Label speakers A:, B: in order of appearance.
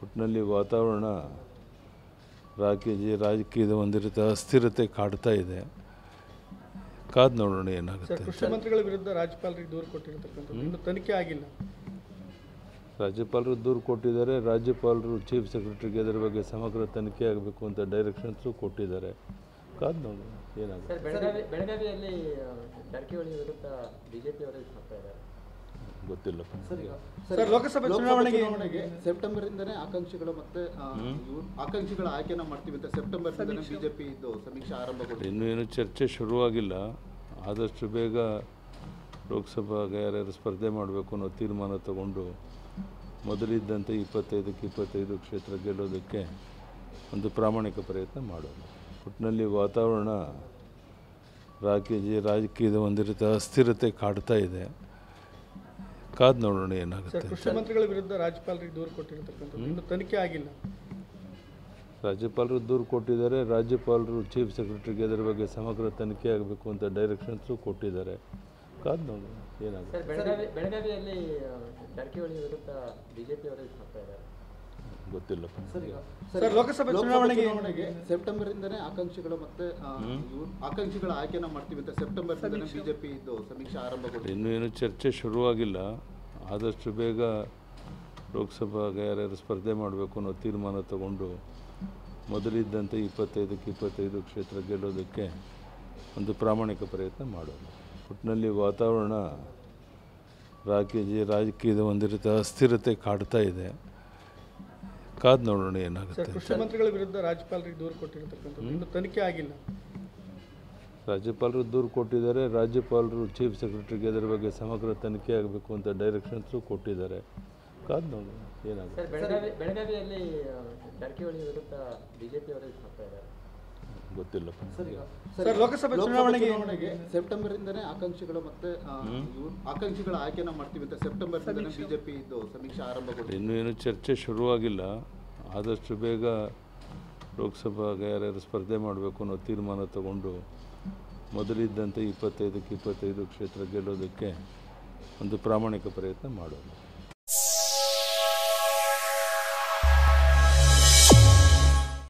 A: ಒಟ್ಟಿನಲ್ಲಿ ವಾತಾವರಣ ರಾಜಕೀಯ ರಾಜಕೀಯದ ಒಂದು ರೀತಿ ಅಸ್ಥಿರತೆ ಕಾಡ್ತಾ ಇದೆ ಕಾದು ನೋಡೋಣ ಏನಾಗುತ್ತೆ
B: ಸರ್ ಕೃಷಿ ಮಂತ್ರಿಗಳ ವಿರುದ್ಧ ರಾಜ್ಯಪಾಲರಿಗೆ ದೂರು ಕೊಟ್ಟಿರ್ತಕ್ಕಂಥದ್ದು ಇನ್ನು ತನಿಖೆ ಆಗಿಲ್ಲ
A: ರಾಜ್ಯಪಾಲರು ದೂರು ಕೊಟ್ಟಿದ್ದಾರೆ ರಾಜ್ಯಪಾಲರು ಚೀಫ್ ಸೆಕ್ರೆಟರಿಗೆ ಅದರ ಬಗ್ಗೆ ಸಮಗ್ರ ತನಿಖೆ ಆಗಬೇಕು ಅಂತ ಡೈರೆಕ್ಷನ್ಸು ಕೊಟ್ಟಿದ್ದಾರೆ ಕಾದು ನೋಡೋಣ ಏನಾಗುತ್ತೆ
C: ಸರ್ ಬೆಳಗಾವಿ ಬೆಳಗಾವಿಯಲ್ಲಿ ಆ, ಜಾರಕಿಹೊಳಿ ವಿರುದ್ಧ ಬಿಜೆಪಿ ಅವರು ಇದು ಮಾಡ್ತಾ ಇದ್ದಾರೆ
A: ಗೊತ್ತಿಲ್ಲಪ್ಪ
B: ಸರ್ ಲೋಕಸಭೆ ಚುನಾವಣೆಗೆ
D: ಸೆಪ್ಟೆಂಬರ್ ಇಂದನೇ ಆಕಾಂಕ್ಷಿಗಳು ಮತ್ತೆ ಆ, ಇವ್ರು ಆಕಾಂಕ್ಷಿಗಳ ಆಯ್ಕೆನ ಮಾಡ್ತೀವಿ ಅಂತ ಸೆಪ್ಟೆಂಬರ್ ಇಂದನೇ ಬಿಜೆಪಿ ಇದು ಸಮೀಕ್ಷೆ ಆರಂಭಗೊಂಡಿದೆ
A: ಇನ್ನೂ ಏನು ಚರ್ಚೆ ಶುರುವಾಗಿಲ್ಲ ಆದಷ್ಟು ಬೇಗ ಲೋಕಸಭಾಗೆ ಯಾರ್ಯಾರು ಸ್ಪರ್ಧೆ ಮಾಡಬೇಕು ಅನ್ನೋ ತೀರ್ಮಾನ ತಗೊಂಡು ಮೊದಲಿದ್ದಂತೆ ಇಪ್ಪತ್ತೈದಕ್ಕೆ ಇಪ್ಪತ್ತೈದು ಕ್ಷೇತ್ರ ಗೆಲ್ಲೋದಕ್ಕೆ ಒಂದು ಪ್ರಾಮಾಣಿಕ ಪ್ರಯತ್ನ ಮಾಡೋಣ ಒಟ್ಟಿನಲ್ಲಿ ವಾತಾವರಣ ರಾಜಕೀಯ ರಾಜಕೀಯದ ಒಂದು ರೀತಿ ಅಸ್ಥಿರತೆ ಕಾಡ್ತಾ ಇದೆ ಕಾದು ನೋಡೋಣ
B: ಸರ್
A: ಏನಾಗುತ್ತೆ
B: ಕೃಷಿ ಮಂತ್ರಿಗಳ ವಿರುದ್ಧ ರಾಜ್ಯಪಾಲರಿಗೆ ದೂರು ಕೊಟ್ಟಿರ್ತಕ್ಕಂಥದ್ದು ಇನ್ನು ತನಿಖೆ ಆಗಿಲ್ಲ
A: ರಾಜ್ಯಪಾಲರು ದೂರು ಕೊಟ್ಟಿದ್ದಾರೆ ರಾಜ್ಯಪಾಲರು ಚೀಫ್ ಸೆಕ್ರೆಟರಿಗೆ ಅದರ ಬಗ್ಗೆ ಸಮಗ್ರ ತನಿಖೆ ಆಗಬೇಕು ಅಂತ ಡೈರೆಕ್ಷನ್ಸು ಕೊಟ್ಟಿದ್ದಾರೆ ಕಾದು ನೋಡೋಣ ಏನಾಗುತ್ತೆ
C: ಸರ್ ಬೆಳಗಾವಿ ಬೆಳಗಾವಿಯಲ್ಲಿ ಆ, ಜಾರಕಿಹೊಳಿ ವಿರುದ್ಧ ಬಿಜೆಪಿ ಅವರು ಇದು ಮಾಡ್ತಾ ಇದ್ದಾರೆ
A: ಗೊತ್ತಿಲ್ಲಪ್ಪ
B: ಸರ್ ಲೋಕಸಭೆ ಚುನಾವಣೆಗೆ
D: ಸೆಪ್ಟೆಂಬರ್ ಇಂದನೇ ಆಕಾಂಕ್ಷಿಗಳು ಮತ್ತೆ ಆ, ಇವ್ರು ಆಕಾಂಕ್ಷಿಗಳ ಆಯ್ಕೆನ ಮಾಡ್ತೀವಿ ಅಂತ ಸೆಪ್ಟೆಂಬರ್ ಇಂದನೇ ಬಿಜೆಪಿ ಇದು ಸಮೀಕ್ಷೆ ಆರಂಭಗೊಂಡಿದೆ
A: ಇನ್ನೂ ಏನು ಚರ್ಚೆ ಶುರುವಾಗಿಲ್ಲ ಆದಷ್ಟು ಬೇಗ ಲೋಕಸಭಾಗೆ ಯಾರ್ಯಾರು ಸ್ಪರ್ಧೆ ಮಾಡಬೇಕು ಅನ್ನೋ ತೀರ್ಮಾನ ತಗೊಂಡು ಮೊದಲಿದ್ದಂತೆ ಇಪ್ಪತ್ತೈದಕ್ಕೆ ಇಪ್ಪತ್ತೈದು ಕ್ಷೇತ್ರ ಗೆಲ್ಲೋದಕ್ಕೆ ಒಂದು ಪ್ರಾಮಾಣಿಕ ಪ್ರಯತ್ನ ಮಾಡೋಣ ಒಟ್ಟಿನಲ್ಲಿ ವಾತಾವರಣ ರಾಜಕೀಯ ರಾಜಕೀಯದ ಒಂದು ರೀತಿ ಅಸ್ಥಿರತೆ ಕಾಡ್ತಾ ಇದೆ ಕಾದು ನೋಡೋಣ
B: ಸರ್
A: ಏನಾಗುತ್ತೆ
B: ಕೃಷಿ ಮಂತ್ರಿಗಳ ವಿರುದ್ಧ ರಾಜ್ಯಪಾಲರಿಗೆ ದೂರು ಕೊಟ್ಟಿರ್ತಕ್ಕಂಥದ್ದು ಇನ್ನು ತನಿಖೆ ಆಗಿಲ್ಲ
A: ರಾಜ್ಯಪಾಲರು ದೂರು ಕೊಟ್ಟಿದ್ದಾರೆ ರಾಜ್ಯಪಾಲರು ಚೀಫ್ ಸೆಕ್ರೆಟರಿಗೆ ಅದರ ಬಗ್ಗೆ ಸಮಗ್ರ ತನಿಖೆ ಆಗಬೇಕು ಅಂತ ಡೈರೆಕ್ಷನ್ಸು ಕೊಟ್ಟಿದ್ದಾರೆ ಕಾದು ನೋಡೋಣ ಏನಾಗುತ್ತೆ
C: ಸರ್ ಬೆಳಗಾವಿ ಬೆಳಗಾವಿಯಲ್ಲಿ ಆ, ಜಾರಕಿಹೊಳಿ ವಿರುದ್ಧ ಬಿಜೆಪಿ ಅವರು ಇದು ಮಾಡ್ತಾ ಇದ್ದಾರೆ
A: ಗೊತ್ತಿಲ್ಲಪ್ಪ
B: ಸರ್ ಲೋಕಸಭೆ ಚುನಾವಣೆಗೆ
D: ಸೆಪ್ಟೆಂಬರ್ ಇಂದನೇ ಆಕಾಂಕ್ಷಿಗಳು ಮತ್ತೆ ಆ, ಇವ್ರು ಆಕಾಂಕ್ಷಿಗಳ ಆಯ್ಕೆನ ಮಾಡ್ತೀವಿ ಅಂತ ಸೆಪ್ಟೆಂಬರ್ ಇಂದನೇ ಬಿಜೆಪಿ ಇದು ಸಮೀಕ್ಷೆ ಆರಂಭಗೊಂಡಿದೆ
A: ಇನ್ನೂ ಏನು ಚರ್ಚೆ ಶುರುವಾಗಿಲ್ಲ ಆದಷ್ಟು ಬೇಗ ಲೋಕಸಭಾಗೆ ಯಾರ್ಯಾರು ಸ್ಪರ್ಧೆ ಮಾಡಬೇಕು ಅನ್ನೋ ತೀರ್ಮಾನ ತಗೊಂಡು ಮೊದಲಿದ್ದಂತೆ ಇಪ್ಪತ್ತೈದಕ್ಕೆ ಇಪ್ಪತ್ತೈದು ಕ್ಷೇತ್ರ ಗೆಲ್ಲೋದಕ್ಕೆ ಒಂದು ಪ್ರಾಮಾಣಿಕ ಪ್ರಯತ್ನ ಮಾಡೋಣ